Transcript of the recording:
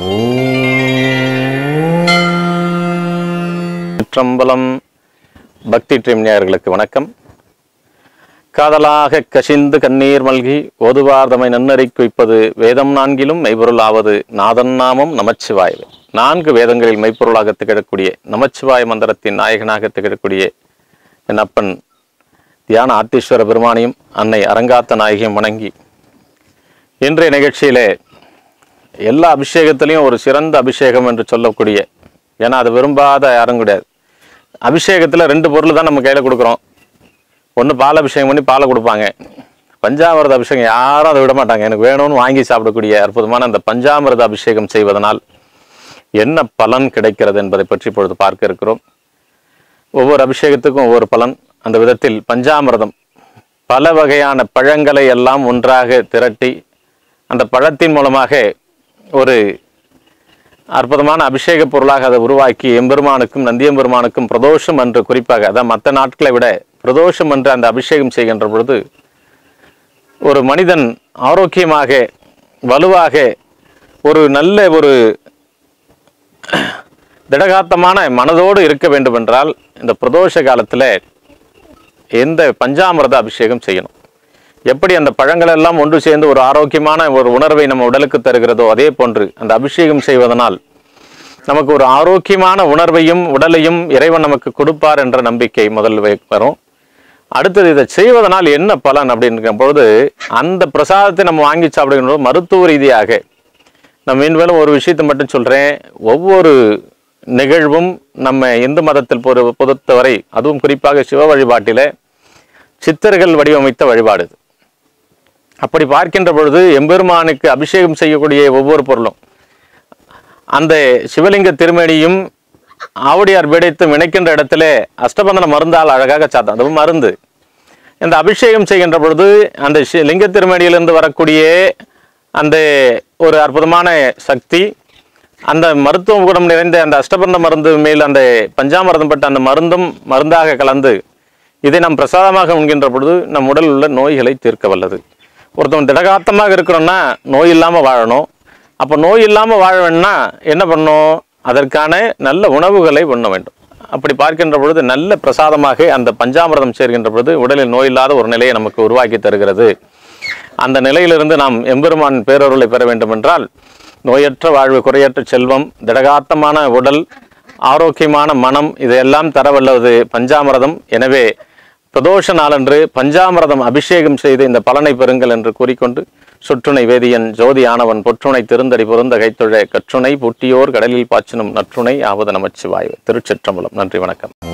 சிற்றம்பலம் பக்தி ட்ரீம் நேயர்களுக்கு வணக்கம் காதலாக கசிந்து கண்ணீர் மல்கி ஓதுவார்தமை நன்னறி குவிப்பது வேதம் நான்கிலும் மெய்ப்பொருள் ஆவது நாதன் நாமம் நமச்சிவாயவே நான்கு வேதங்களில் மெய்ப்பொருளாக திகழக்கூடிய நமச்சிவாய மந்திரத்தின் நாயகனாக திகழக்கூடிய என் அப்பன் தியான ஆத்தீஸ்வர பெருமானையும் அன்னை அரங்காத்த நாயகியும் வணங்கி இன்றைய நிகழ்ச்சியிலே எல்லா அபிஷேகத்திலையும் ஒரு சிறந்த அபிஷேகம் என்று சொல்லக்கூடிய ஏன்னா அது விரும்பாத யாரும் கிடையாது அபிஷேகத்தில் ரெண்டு பொருள் தான் நம்ம கையில் கொடுக்குறோம் ஒன்று பால் அபிஷேகம் பண்ணி பாலை கொடுப்பாங்க பஞ்சாமிரத அபிஷேகம் யாரும் அதை விட மாட்டாங்க எனக்கு வேணும்னு வாங்கி சாப்பிடக்கூடிய அற்புதமான அந்த பஞ்சாமிரத அபிஷேகம் செய்வதனால் என்ன பலன் கிடைக்கிறது என்பதை பற்றி இப்பொழுது பார்க்க இருக்கிறோம் ஒவ்வொரு அபிஷேகத்துக்கும் ஒவ்வொரு பலன் அந்த விதத்தில் பஞ்சாமிரதம் பல வகையான பழங்களை எல்லாம் ஒன்றாக திரட்டி அந்த பழத்தின் மூலமாக ஒரு அற்புதமான அபிஷேக பொருளாக அதை உருவாக்கி எம்பெருமானுக்கும் நந்தியம்பெருமானுக்கும் பிரதோஷம் என்று குறிப்பாக அதான் மற்ற நாட்களை விட பிரதோஷம் என்று அந்த அபிஷேகம் செய்கின்ற பொழுது ஒரு மனிதன் ஆரோக்கியமாக வலுவாக ஒரு நல்ல ஒரு திடகாத்தமான மனதோடு இருக்க வேண்டும் என்றால் இந்த பிரதோஷ காலத்தில் எந்த பஞ்சாமிரத அபிஷேகம் செய்யணும் எப்படி அந்த பழங்கள் எல்லாம் ஒன்று சேர்ந்து ஒரு ஆரோக்கியமான ஒரு உணர்வை நம்ம உடலுக்கு தருகிறதோ அதே போன்று அந்த அபிஷேகம் செய்வதனால் நமக்கு ஒரு ஆரோக்கியமான உணர்வையும் உடலையும் இறைவன் நமக்கு கொடுப்பார் என்ற நம்பிக்கை முதல் வை- வரும் அடுத்தது இதை செய்வதனால் என்ன பலன் அப்படின்ற பொழுது அந்த பிரசாதத்தை நம்ம வாங்கி சாப்பிடுகின்ற போது மருத்துவ ரீதியாக நான் மீன்மேலும் ஒரு விஷயத்தை மட்டும் சொல்கிறேன் ஒவ்வொரு நிகழ்வும் நம்ம இந்து மதத்தில் பொறு பொறுத்தவரை அதுவும் குறிப்பாக சிவ வழிபாட்டிலே சித்தர்கள் வடிவமைத்த வழிபாடு இது அப்படி பார்க்கின்ற பொழுது எம்பெருமானுக்கு அபிஷேகம் செய்யக்கூடிய ஒவ்வொரு பொருளும் அந்த சிவலிங்க திருமேனியும் ஆவுடையார் பீடத்தும் இணைக்கின்ற இடத்துல அஷ்டபந்தன மருந்தால் அழகாக சாத்தம் அதுவும் மருந்து இந்த அபிஷேகம் செய்கின்ற பொழுது அந்த சி- லிங்க திருமேனியிலிருந்து வரக்கூடிய அந்த ஒரு அற்புதமான சக்தி அந்த மருத்துவ குணம் நிறைந்த அந்த அஷ்டபந்த மருந்து மேல் அந்த பஞ்சாமிரதம் பட்ட அந்த மருந்தும் மருந்தாக கலந்து இதை நாம் பிரசாதமாக உண்கின்ற பொழுது நம் உடலில் உள்ள நோய்களை தீர்க்க வல்லது ஒருத்தவன் திடகாத்தமாக இருக்கிறோன்னா நோய் இல்லாமல் வாழணும் அப்போ நோய் இல்லாமல் வாழ வேணும்னா என்ன பண்ணணும் அதற்கான நல்ல உணவுகளை உண்ண வேண்டும் அப்படி பார்க்கின்ற பொழுது நல்ல பிரசாதமாக அந்த பஞ்சாமிரதம் சேர்கின்ற பொழுது உடலில் நோய் இல்லாத ஒரு நிலையை நமக்கு உருவாக்கி தருகிறது அந்த நிலையிலிருந்து நாம் எம்பெருமான் பேரருளை பெற வேண்டும் என்றால் நோயற்ற வாழ்வு குறையற்ற செல்வம் திடகாத்தமான உடல் ஆரோக்கியமான மனம் இதையெல்லாம் தரவல்லது பஞ்சாமிரதம் எனவே பிரதோஷ நாளன்று பஞ்சாமிரதம் அபிஷேகம் செய்து இந்த பலனை பெறுங்கள் என்று கூறிக்கொண்டு சுற்றுனை வேதியன் ஜோதி ஆனவன் பொற்றுணை திருந்தடி பொருந்த கைத்தொழ கற்றுணை புட்டியோர் கடலில் பாய்ச்சினும் நற்றுணை ஆவது நமச்சிவாய் திருச்சிற்றம்பலம் நன்றி வணக்கம்